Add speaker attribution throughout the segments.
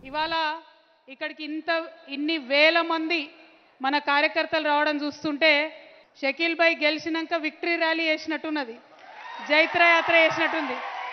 Speaker 1: ఇవాళ ఇక్కడికి ఇంత ఇన్ని వేల మంది మన కార్యకర్తలు రావడం చూస్తుంటే షకీల్ భాయ్ గెలిచినాక విక్టరీ ర్యాలీ వేసినట్టున్నది జైత్రయాత్ర వేసినట్టుంది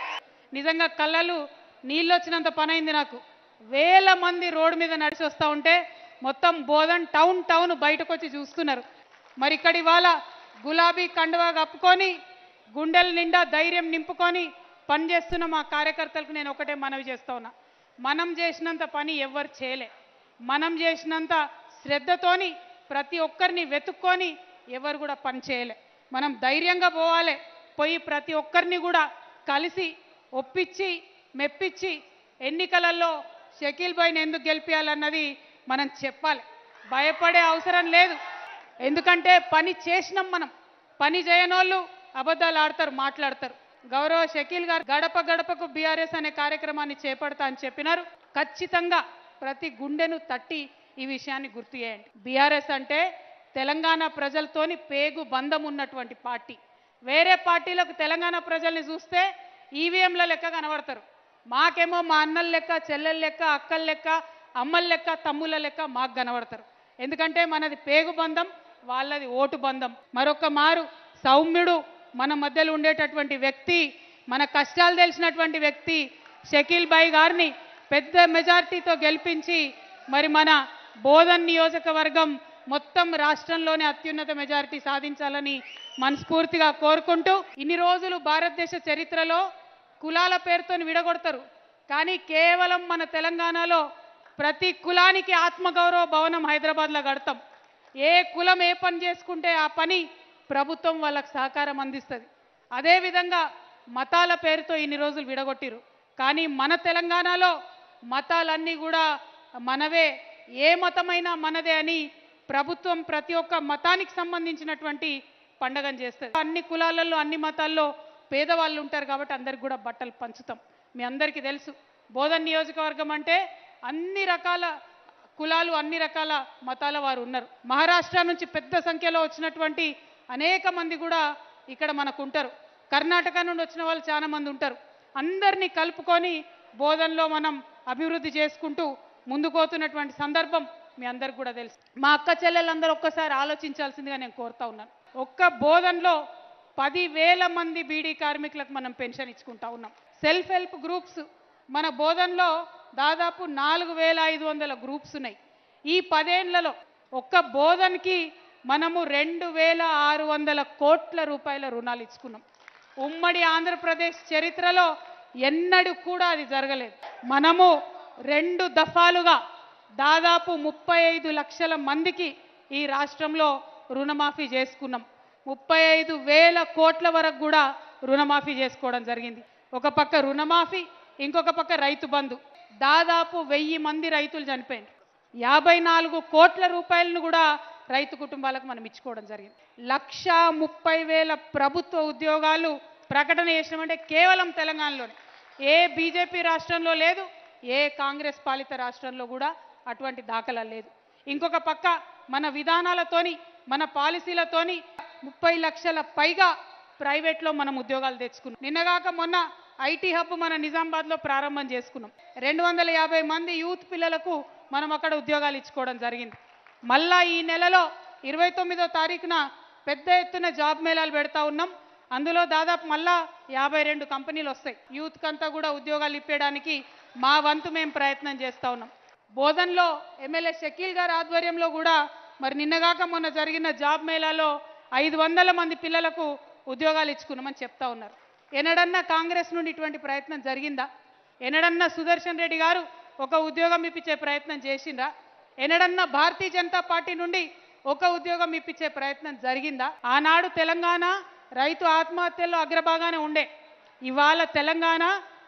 Speaker 1: నిజంగా కళ్ళలు నీళ్ళు వచ్చినంత పని అయింది నాకు వేల మంది రోడ్డు మీద నడిచి వస్తూ ఉంటే మొత్తం బోధన్ టౌన్ టౌన్ బయటకు వచ్చి చూస్తున్నారు మరి ఇక్కడ ఇవాళ గులాబీ కండువా కప్పుకొని గుండెల నిండా ధైర్యం నింపుకొని పనిచేస్తున్న మా కార్యకర్తలకు నేను ఒకటే మనవి చేస్తా ఉన్నా మనం చేసినంత పని ఎవ్వరు చేయలే మనం చేసినంత శ్రద్ధతోని ప్రతి ఒక్కరిని వెతుక్కొని ఎవరు కూడా పని చేయలే మనం ధైర్యంగా పోవాలి పోయి ప్రతి ఒక్కరిని కూడా కలిసి ఒప్పించి మెప్పించి ఎన్నికలలో షకీల్ భాయ్ని ఎందుకు గెలిపించాలన్నది మనం చెప్పాలి భయపడే అవసరం లేదు ఎందుకంటే పని చేసినాం మనం పని చేయనోళ్ళు అబద్ధాలు ఆడతారు మాట్లాడతారు గౌరవ షకీల్ గారు గడప గడపకు బీఆర్ఎస్ అనే కార్యక్రమాన్ని చేపడతా అని చెప్పినారు ఖచ్చితంగా ప్రతి గుండెను తట్టి ఈ విషయాన్ని గుర్తు చేయండి బీఆర్ఎస్ అంటే తెలంగాణ ప్రజలతోని పేగు బంధం ఉన్నటువంటి పార్టీ వేరే పార్టీలకు తెలంగాణ ప్రజల్ని చూస్తే ఈవీఎంల లెక్క కనబడతారు మాకేమో మా అన్నల లెక్క చెల్లెల లెక్క అక్కల లెక్క అమ్మల లెక్క తమ్ముల లెక్క మాకు కనబడతారు ఎందుకంటే మనది పేగు బంధం వాళ్ళది ఓటు బంధం మరొక మారు సౌమ్యుడు మన మధ్యలో ఉండేటటువంటి వ్యక్తి మన కష్టాలు తెలిసినటువంటి వ్యక్తి షకీల్ బాయ్ గారిని పెద్ద మెజార్టీతో గెలిపించి మరి మన బోధన్ నియోజకవర్గం మొత్తం రాష్ట్రంలోనే అత్యున్నత మెజారిటీ సాధించాలని మనస్ఫూర్తిగా కోరుకుంటూ ఇన్ని రోజులు భారతదేశ చరిత్రలో కులాల పేరుతో విడగొడతారు కానీ కేవలం మన తెలంగాణలో ప్రతి కులానికి ఆత్మగౌరవ భవనం హైదరాబాద్లో కడతాం ఏ కులం ఏ పని చేసుకుంటే ఆ పని ప్రభుత్వం వాళ్ళకి సహకారం అందిస్తుంది అదేవిధంగా మతాల పేరుతో ఇన్ని రోజులు విడగొట్టిరు కానీ మన తెలంగాణలో మతాలన్నీ కూడా మనవే ఏ మతమైనా మనదే అని ప్రభుత్వం ప్రతి ఒక్క మతానికి సంబంధించినటువంటి పండగను చేస్తుంది అన్ని కులాలలో అన్ని మతాల్లో పేదవాళ్ళు ఉంటారు కాబట్టి అందరికి కూడా బట్టలు పంచుతాం మీ అందరికీ తెలుసు బోధన్ నియోజకవర్గం అంటే అన్ని రకాల కులాలు అన్ని రకాల మతాల వారు ఉన్నారు మహారాష్ట్ర నుంచి పెద్ద సంఖ్యలో వచ్చినటువంటి అనేక మంది కూడా ఇక్కడ మనకు ఉంటారు కర్ణాటక నుండి వచ్చిన వాళ్ళు చాలా మంది ఉంటారు అందరినీ కలుపుకొని బోధనలో మనం అభివృద్ధి చేసుకుంటూ ముందుకు పోతున్నటువంటి సందర్భం మీ అందరికి కూడా తెలుసు మా అక్క చెల్లెలందరూ ఒక్కసారి ఆలోచించాల్సిందిగా నేను కోరుతా ఉన్నాను ఒక్క బోధనలో పదివేల మంది బీడీ కార్మికులకు మనం పెన్షన్ ఇచ్చుకుంటా ఉన్నాం సెల్ఫ్ హెల్ప్ గ్రూప్స్ మన బోధనలో దాదాపు నాలుగు వేల ఐదు వందల గ్రూప్స్ ఉన్నాయి ఈ పదేళ్లలో ఒక్క బోధన్కి మనము రెండు వేల ఆరు వందల కోట్ల రూపాయల రుణాలు ఇచ్చుకున్నాం ఉమ్మడి ఆంధ్రప్రదేశ్ చరిత్రలో ఎన్నడూ కూడా అది జరగలేదు మనము రెండు దఫాలుగా దాదాపు ముప్పై ఐదు లక్షల మందికి ఈ రాష్ట్రంలో రుణమాఫీ చేసుకున్నాం ముప్పై ఐదు వేల కోట్ల వరకు కూడా రుణమాఫీ చేసుకోవడం జరిగింది ఒక పక్క రుణమాఫీ ఇంకొక పక్క రైతు బంధు దాదాపు వెయ్యి మంది రైతులు చనిపోయారు యాభై నాలుగు కోట్ల రూపాయలను కూడా రైతు కుటుంబాలకు మనం ఇచ్చుకోవడం జరిగింది లక్ష ముప్పై వేల ప్రభుత్వ ఉద్యోగాలు ప్రకటన చేసినామంటే కేవలం తెలంగాణలోనే ఏ బీజేపీ రాష్ట్రంలో లేదు ఏ కాంగ్రెస్ పాలిత రాష్ట్రంలో కూడా అటువంటి దాఖలా లేదు ఇంకొక పక్క మన విధానాలతోని మన పాలసీలతోని ముప్పై లక్షల పైగా ప్రైవేట్లో మనం ఉద్యోగాలు తెచ్చుకున్నాం నిన్నగాక మొన్న ఐటీ హబ్ మన నిజామాబాద్లో ప్రారంభం చేసుకున్నాం రెండు వందల యాభై మంది యూత్ పిల్లలకు మనం అక్కడ ఉద్యోగాలు ఇచ్చుకోవడం జరిగింది మళ్ళా ఈ నెలలో ఇరవై తొమ్మిదో తారీఖున పెద్ద ఎత్తున జాబ్ మేళాలు పెడతా ఉన్నాం అందులో దాదాపు మళ్ళా యాభై రెండు కంపెనీలు వస్తాయి యూత్ అంతా కూడా ఉద్యోగాలు ఇప్పేయడానికి మా వంతు మేము ప్రయత్నం చేస్తా ఉన్నాం బోధన్లో ఎమ్మెల్యే షకీల్ గారి ఆధ్వర్యంలో కూడా మరి నిన్నగాక మొన్న జరిగిన జాబ్ మేళాలో ఐదు వందల మంది పిల్లలకు ఉద్యోగాలు ఇచ్చుకున్నామని చెప్తా ఉన్నారు ఎనడన్నా కాంగ్రెస్ నుండి ఇటువంటి ప్రయత్నం జరిగిందా ఎనడన్నా సుదర్శన్ రెడ్డి గారు ఒక ఉద్యోగం ఇప్పించే ప్రయత్నం చేసిండ్రా ఎనడన్నా భారతీయ జనతా పార్టీ నుండి ఒక ఉద్యోగం ఇప్పించే ప్రయత్నం జరిగిందా ఆనాడు తెలంగాణ రైతు ఆత్మహత్యల్లో అగ్రభాగానే ఉండే ఇవాళ తెలంగాణ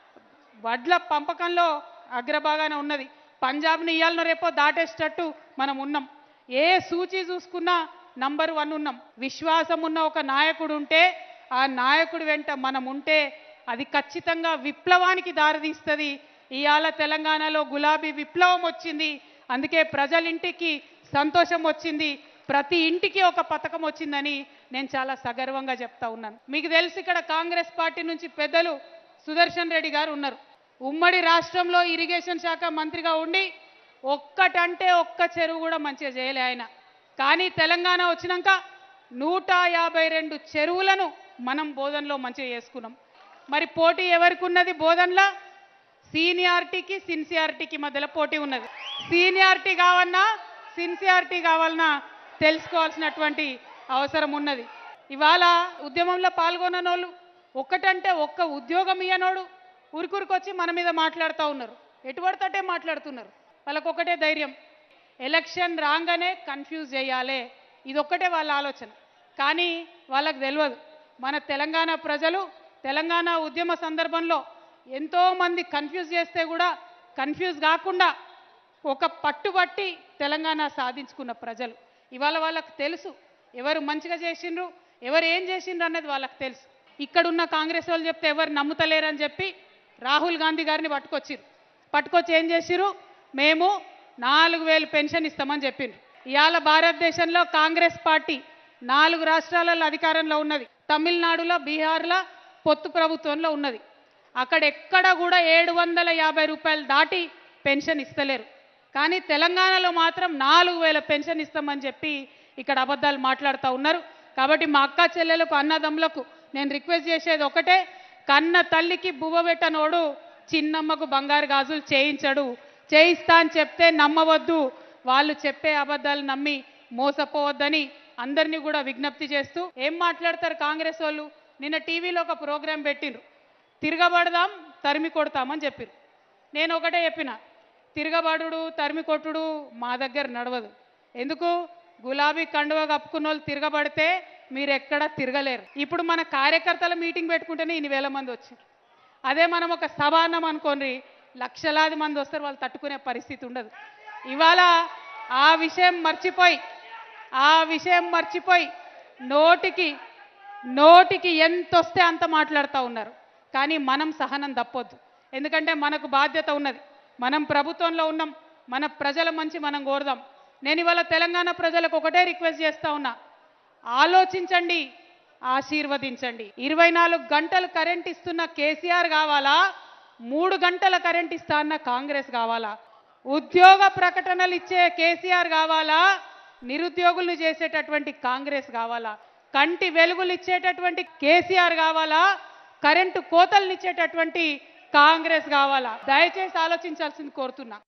Speaker 1: వడ్ల పంపకంలో అగ్రభాగానే ఉన్నది పంజాబ్ని ఇయ్యాలనో రేపో దాటేసేటట్టు మనం ఉన్నాం ఏ సూచి చూసుకున్నా నంబర్ వన్ ఉన్నాం విశ్వాసం ఉన్న ఒక నాయకుడు ఉంటే ఆ నాయకుడి వెంట మనం ఉంటే అది ఖచ్చితంగా విప్లవానికి దారితీస్తుంది ఇవాళ తెలంగాణలో గులాబీ విప్లవం వచ్చింది అందుకే ప్రజలింటికి సంతోషం వచ్చింది ప్రతి ఇంటికి ఒక పథకం వచ్చిందని నేను చాలా సగర్వంగా చెప్తా ఉన్నాను మీకు తెలిసి ఇక్కడ కాంగ్రెస్ పార్టీ నుంచి పెద్దలు సుదర్శన్ రెడ్డి గారు ఉన్నారు ఉమ్మడి రాష్ట్రంలో ఇరిగేషన్ శాఖ మంత్రిగా ఉండి ఒక్కటంటే ఒక్క చెరువు కూడా మంచిగా చేయలే ఆయన కానీ తెలంగాణ వచ్చినాక నూట యాభై రెండు చెరువులను మనం బోధనలో మంచిగా చేసుకున్నాం మరి పోటీ ఎవరికి ఉన్నది బోధనలో సీనియారిటీకి సిన్సియారిటీకి మధ్యలో పోటీ ఉన్నది సీనియారిటీ కావన్నా సిన్సియారిటీ కావాలన్నా తెలుసుకోవాల్సినటువంటి అవసరం ఉన్నది ఇవాళ ఉద్యమంలో పాల్గొన్న వాళ్ళు ఒక్కటంటే ఒక్క ఉద్యోగం ఇయ్యనోడు ఉరికురికొచ్చి మన మీద మాట్లాడుతూ ఉన్నారు ఎటుపడితేటే మాట్లాడుతున్నారు వాళ్ళకు ఒకటే ధైర్యం ఎలక్షన్ రాగానే కన్ఫ్యూజ్ చేయాలి ఇదొక్కటే వాళ్ళ ఆలోచన కానీ వాళ్ళకి తెలియదు మన తెలంగాణ ప్రజలు తెలంగాణ ఉద్యమ సందర్భంలో ఎంతో మంది కన్ఫ్యూజ్ చేస్తే కూడా కన్ఫ్యూజ్ కాకుండా ఒక పట్టుబట్టి తెలంగాణ సాధించుకున్న ప్రజలు ఇవాళ వాళ్ళకి తెలుసు ఎవరు మంచిగా చేసిండ్రు ఎవరు ఏం చేసిండ్రు అన్నది వాళ్ళకి తెలుసు ఇక్కడున్న కాంగ్రెస్ వాళ్ళు చెప్తే ఎవరు నమ్ముతలేరని చెప్పి రాహుల్ గాంధీ గారిని పట్టుకొచ్చిర్రు పట్టుకొచ్చి ఏం చేసిర్రు మేము నాలుగు వేలు పెన్షన్ ఇస్తామని చెప్పిండ్రు ఇవాళ భారతదేశంలో కాంగ్రెస్ పార్టీ నాలుగు రాష్ట్రాలలో అధికారంలో ఉన్నది తమిళనాడులో బీహార్లో పొత్తు ప్రభుత్వంలో ఉన్నది అక్కడ ఎక్కడ కూడా ఏడు వందల యాభై రూపాయలు దాటి పెన్షన్ ఇస్తలేరు కానీ తెలంగాణలో మాత్రం నాలుగు వేల పెన్షన్ ఇస్తామని చెప్పి ఇక్కడ అబద్ధాలు మాట్లాడుతూ ఉన్నారు కాబట్టి మా అక్క చెల్లెలకు అన్నదమ్ములకు నేను రిక్వెస్ట్ చేసేది ఒకటే కన్న తల్లికి బువ్వ పెట్టనోడు చిన్నమ్మకు బంగారు గాజులు చేయించడు చేయిస్తా అని చెప్తే నమ్మవద్దు వాళ్ళు చెప్పే అబద్ధాలు నమ్మి మోసపోవద్దని అందరినీ కూడా విజ్ఞప్తి చేస్తూ ఏం మాట్లాడతారు కాంగ్రెస్ వాళ్ళు నిన్న టీవీలో ఒక ప్రోగ్రాం పెట్టిండ్రు తిరగబడదాం తరిమి కొడతామని చెప్పిర్రు నేను ఒకటే చెప్పిన తిరగబడుడు తరిమి కొట్టుడు మా దగ్గర నడవదు ఎందుకు గులాబీ కండువ కప్పుకున్న వాళ్ళు తిరగబడితే మీరు ఎక్కడ తిరగలేరు ఇప్పుడు మన కార్యకర్తల మీటింగ్ పెట్టుకుంటేనే ఇన్ని వేల మంది వచ్చారు అదే మనం ఒక సభ అన్నాం అనుకోండి లక్షలాది మంది వస్తారు వాళ్ళు తట్టుకునే పరిస్థితి ఉండదు ఇవాళ ఆ విషయం మర్చిపోయి ఆ విషయం మర్చిపోయి నోటికి నోటికి ఎంత వస్తే అంత మాట్లాడుతూ ఉన్నారు కానీ మనం సహనం తప్పొద్దు ఎందుకంటే మనకు బాధ్యత ఉన్నది మనం ప్రభుత్వంలో ఉన్నాం మన ప్రజల మంచి మనం కోరదాం నేను ఇవాళ తెలంగాణ ప్రజలకు ఒకటే రిక్వెస్ట్ చేస్తా ఉన్నా ఆలోచించండి ఆశీర్వదించండి ఇరవై నాలుగు గంటలు కరెంట్ ఇస్తున్న కేసీఆర్ కావాలా మూడు గంటల కరెంట్ ఇస్తా అన్న కాంగ్రెస్ కావాలా ఉద్యోగ ప్రకటనలు ఇచ్చే కేసీఆర్ కావాలా నిరుద్యోగులను చేసేటటువంటి కాంగ్రెస్ కావాలా కంటి వెలుగులు ఇచ్చేటటువంటి కేసీఆర్ కావాలా కరెంటు కోతలు ఇచ్చేటటువంటి కాంగ్రెస్ కావాలా దయచేసి ఆలోచించాల్సింది కోరుతున్నా